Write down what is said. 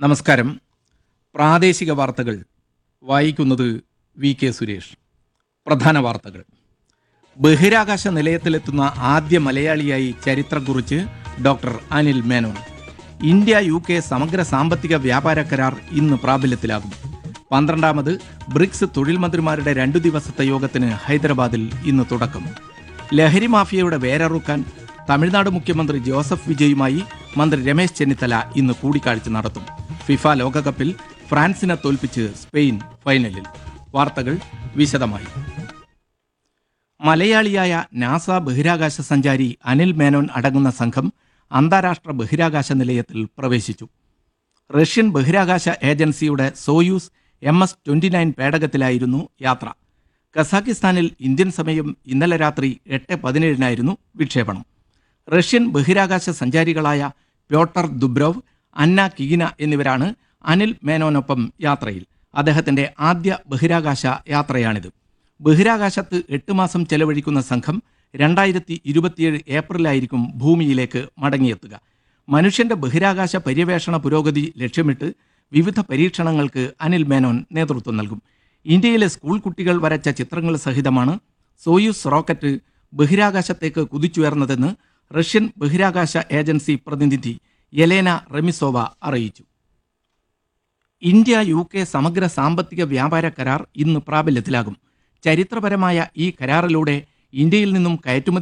നമസ്കാരം പ്രാദേശിക വാർത്തകൾ വായിക്കുന്നത് വി കെ സുരേഷ് പ്രധാന വാർത്തകൾ ബഹിരാകാശ നിലയത്തിലെത്തുന്ന ആദ്യ മലയാളിയായി ചരിത്രം കുറിച്ച് doctor Anil Menon India U K സമഗ്ര സാമ്പത്തിക വ്യാപാര കരാർ ഇന്ന് പ്രാബല്യത്തിലാകും പന്ത്രണ്ടാമത് ബ്രിക്സ് തൊഴിൽ മന്ത്രിമാരുടെ രണ്ടു ദിവസത്തെ യോഗത്തിന് ഹൈദരാബാദിൽ ഇന്ന് തുടക്കം ലഹരി മാഫിയയുടെ വേരറുക്കാൻ തമിഴ്നാട് മുഖ്യമന്ത്രി ജോസഫ് വിജയുമായി മന്ത്രി രമേശ് ചെന്നിത്തല ഇന്ന് കൂടിക്കാഴ്ച നടത്തും ഫിഫ ലോകകപ്പിൽ ഫ്രാൻസിനെ തോൽപ്പിച്ച് സ്പെയിൻ ഫൈനലിൽ വാർത്തകൾ വിശദമായി മലയാളിയായ നാസ ബഹിരാകാശ സഞ്ചാരി അനിൽ മേനോൻ അടങ്ങുന്ന സംഘം അന്താരാഷ്ട്ര ബഹിരാകാശ നിലയത്തിൽ പ്രവേശിച്ചു റഷ്യൻ ബഹിരാകാശ ഏജൻസിയുടെ Soyuz M S twenty nine പേടകത്തിലായിരുന്നു യാത്ര കസാക്കിസ്ഥാനിൽ ഇന്ത്യൻ സമയം ഇന്നലെ രാത്രി എട്ട് പതിനേഴിനായിരുന്നു വിക്ഷേപണം റഷ്യൻ ബഹിരാകാശ സഞ്ചാരികളായ പ്യോട്ടർ ദുബ്രോവ് അന്ന കിഗിന എന്നിവരാണ് അനിൽ മേനോനൊപ്പം യാത്രയിൽ അദ്ദേഹത്തിന്റെ ആദ്യ ബഹിരാകാശ യാത്രയാണിത് ബഹിരാകാശത്ത് എട്ട് മാസം ചെലവഴിക്കുന്ന സംഘം രണ്ടായിരത്തി ഇരുപത്തിയേഴ് ഏപ്രിലായിരിക്കും ഭൂമിയിലേക്ക് മടങ്ങിയെത്തുക മനുഷ്യന്റെ ബഹിരാകാശ പര്യവേഷണ പുരോഗതി ലക്ഷ്യമിട്ട് വിവിധ പരീക്ഷണങ്ങൾക്ക് അനിൽ മേനോൻ നേതൃത്വം നൽകും ഇന്ത്യയിലെ സ്കൂൾ കുട്ടികൾ വരച്ച ചിത്രങ്ങൾ സഹിതമാണ് സോയൂസ് റോക്കറ്റ് ബഹിരാകാശത്തേക്ക് കുതിച്ചുയർന്നതെന്ന് റഷ്യൻ ബഹിരാകാശ ഏജൻസി പ്രതിനിധി യെലേന റെമിസോവ അറിയിച്ചു ഇന്ത്യ യു കെ സമഗ്ര സാമ്പത്തിക വ്യാപാര കരാർ ഇന്ന് പ്രാബല്യത്തിലാകും ചരിത്രപരമായ ഈ കരാറിലൂടെ ഇന്ത്യയിൽ നിന്നും കയറ്റുമതി